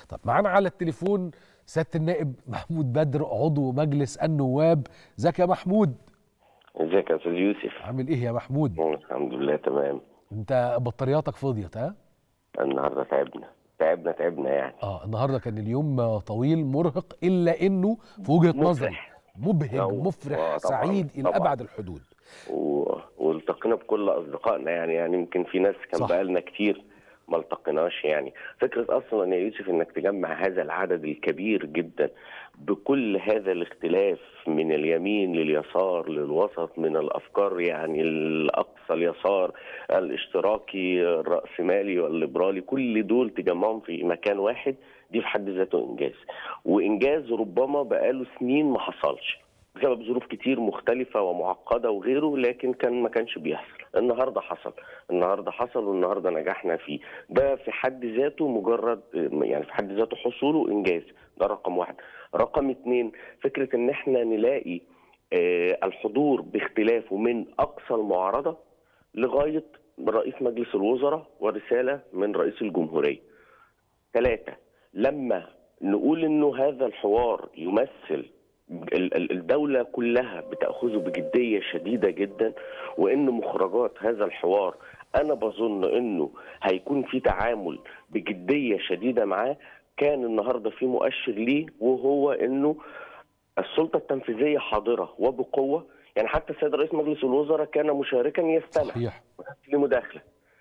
طب معانا على التليفون سياده النائب محمود بدر عضو مجلس النواب ازيك يا محمود ازيك يا استاذ يوسف عامل ايه يا محمود الحمد لله تمام انت بطارياتك فضيت ها النهارده تعبنا تعبنا تعبنا يعني اه النهارده كان اليوم طويل مرهق الا انه في وجهه مفرح. نظري مبهج أو- مفرح آه، طبعاً، سعيد الى طبعاً. ابعد الحدود و... والتقينا بكل اصدقائنا يعني يعني يمكن في ناس كان صح. بقالنا كتير ما التقيناش يعني فكره اصلا يا يوسف انك تجمع هذا العدد الكبير جدا بكل هذا الاختلاف من اليمين لليسار للوسط من الافكار يعني الاقصى اليسار الاشتراكي الراسمالي والليبرالي كل دول تجمعهم في مكان واحد دي في حد ذاته انجاز وانجاز ربما بقاله سنين ما حصلش بسبب ظروف كتير مختلفة ومعقدة وغيره لكن كان ما كانش بيحصل النهاردة حصل النهاردة حصل والنهاردة نجحنا فيه ده في حد ذاته مجرد يعني في حد ذاته حصوله إنجاز ده رقم واحد رقم اتنين فكرة ان احنا نلاقي آه، الحضور باختلافه من أقصى المعارضة لغاية رئيس مجلس الوزراء ورسالة من رئيس الجمهورية ثلاثة لما نقول انه هذا الحوار يمثل ال- ال- الدولة كلها بتأخذه بجدية شديدة جدا وإن مخرجات هذا الحوار أنا بظن إنه هيكون في تعامل بجدية شديدة معاه كان النهاردة في مؤشر ليه وهو إنه السلطة التنفيذية حاضرة وبقوة يعني حتى السيد رئيس مجلس الوزراء كان مشاركا يستمع صحيح لمداخلة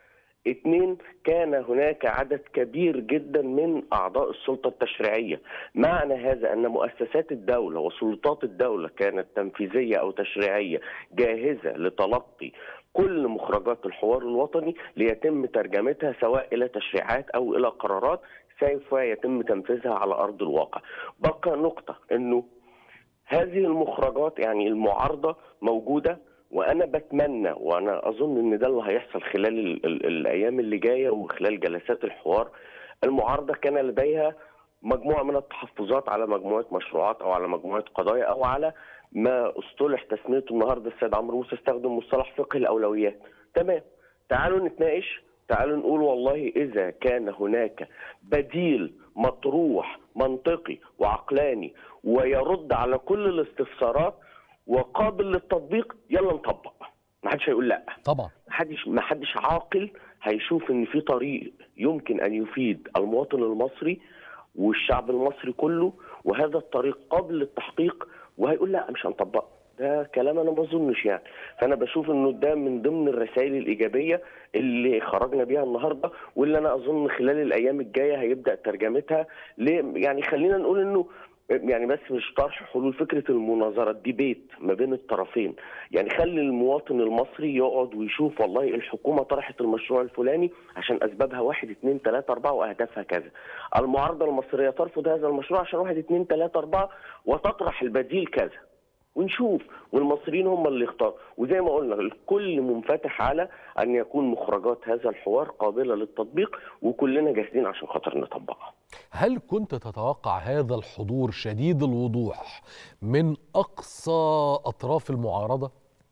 اثنين كان هناك عدد كبير جدا من اعضاء السلطه التشريعيه، معنى هذا ان مؤسسات الدوله وسلطات الدوله كانت تنفيذيه او تشريعيه جاهزه لتلقي كل مخرجات الحوار الوطني ليتم ترجمتها سواء الى تشريعات او الى قرارات سوف يتم تنفيذها على ارض الواقع. بقى نقطه انه هذه المخرجات يعني المعارضه موجوده وانا بتمنى وانا اظن ان ده اللي هيحصل خلال ال ال الايام اللي جايه وخلال جلسات الحوار المعارضه كان لديها مجموعه من التحفظات على مجموعه مشروعات او على مجموعه قضايا او على ما اصطلح تسميته النهارده السيد عمرو موسى استخدم مصطلح فقه الاولويات تمام تعالوا نتناقش تعالوا نقول والله اذا كان هناك بديل مطروح منطقي وعقلاني ويرد على كل الاستفسارات وقابل للتطبيق يلا نطبق ما حدش هيقول لا طبعا ما حدش ما حدش عاقل هيشوف ان في طريق يمكن ان يفيد المواطن المصري والشعب المصري كله وهذا الطريق قابل للتحقيق وهيقول لا مش هنطبقه ده كلام انا ما اظنش يعني فانا بشوف انه ده من ضمن الرسائل الايجابيه اللي خرجنا بيها النهارده واللي انا اظن خلال الايام الجايه هيبدا ترجمتها ل يعني خلينا نقول انه يعني بس مش طرح حلول فكره المناظره الديبيت ما بين الطرفين يعني خلي المواطن المصري يقعد ويشوف والله الحكومه طرحت المشروع الفلاني عشان اسبابها واحد اثنين ثلاثه اربعه واهدافها كذا المعارضه المصريه ترفض هذا المشروع عشان واحد اثنين ثلاثه اربعه وتطرح البديل كذا ونشوف والمصريين هم اللي يختاروا وزي ما قلنا الكل منفتح على ان يكون مخرجات هذا الحوار قابله للتطبيق وكلنا جاهزين عشان خاطر نطبقها هل كنت تتوقع هذا الحضور شديد الوضوح من اقصى اطراف المعارضه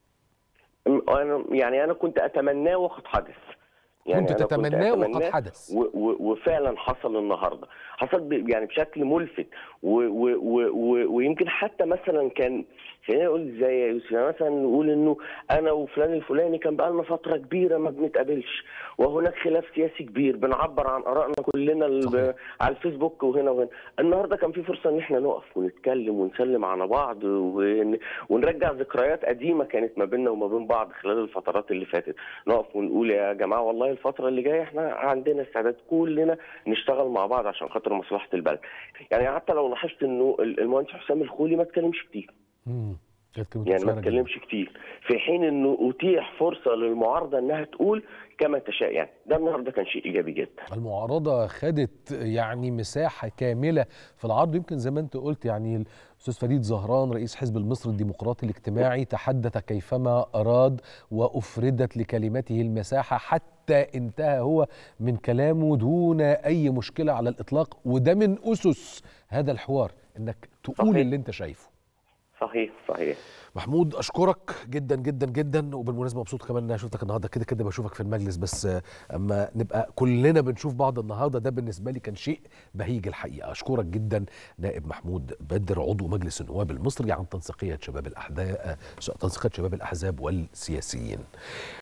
انا يعني انا كنت اتمناه وقد حدث يعني كنت أنا تتمناه وقد أتمناه حدث و و وفعلا حصل النهارده حصل ب- يعني بشكل ملفت و و و و ويمكن حتى مثلا كان خلينا نقول ازاي يا يوسف يعني مثلا نقول انه انا وفلان الفلاني كان بقالنا فتره كبيره ما بنتقابلش وهناك خلاف سياسي كبير بنعبر عن ارائنا كلنا ال- صحيح. على الفيسبوك وهنا وهنا النهارده كان في فرصه ان احنا نقف ونتكلم ونسلم على بعض ون... ونرجع ذكريات قديمه كانت ما بيننا وما بين بعض خلال الفترات اللي فاتت نقف ونقول يا جماعه والله الفتره اللي جايه احنا عندنا استعداد كلنا نشتغل مع بعض عشان خاطر مصلحه البلد يعني حتى لو لاحظت انه المهندس حسام الخولي ما اتكلمش كتير مم. كانت كلمة يعني ما قصيرة جداً. اتكلمش كتير في حين انه اتيح فرصه للمعارضه انها تقول كما تشاء يعني ده النهارده كان شيء ايجابي جدا المعارضة خدت يعني مساحة كاملة في العرض يمكن زي ما انت قلت يعني الأستاذ فريد زهران رئيس حزب المصري الديمقراطي الاجتماعي تحدث كيفما أراد وأفردت لكلمته المساحة حتى انتهى هو من كلامه دون أي مشكلة على الإطلاق وده من أسس هذا الحوار إنك تقول صحيح. اللي انت شايفه صحيح صحيح محمود اشكرك جدا جدا جدا وبالمناسبه مبسوط كمان ان انا شفتك النهارده كده كده بشوفك في المجلس بس اما نبقى كلنا بنشوف بعض النهارده ده بالنسبه لي كان شيء بهيج الحقيقه اشكرك جدا نائب محمود بدر عضو مجلس النواب المصري عن تنسيقيه شباب الاحزاب تنسيقيه شباب الاحزاب والسياسيين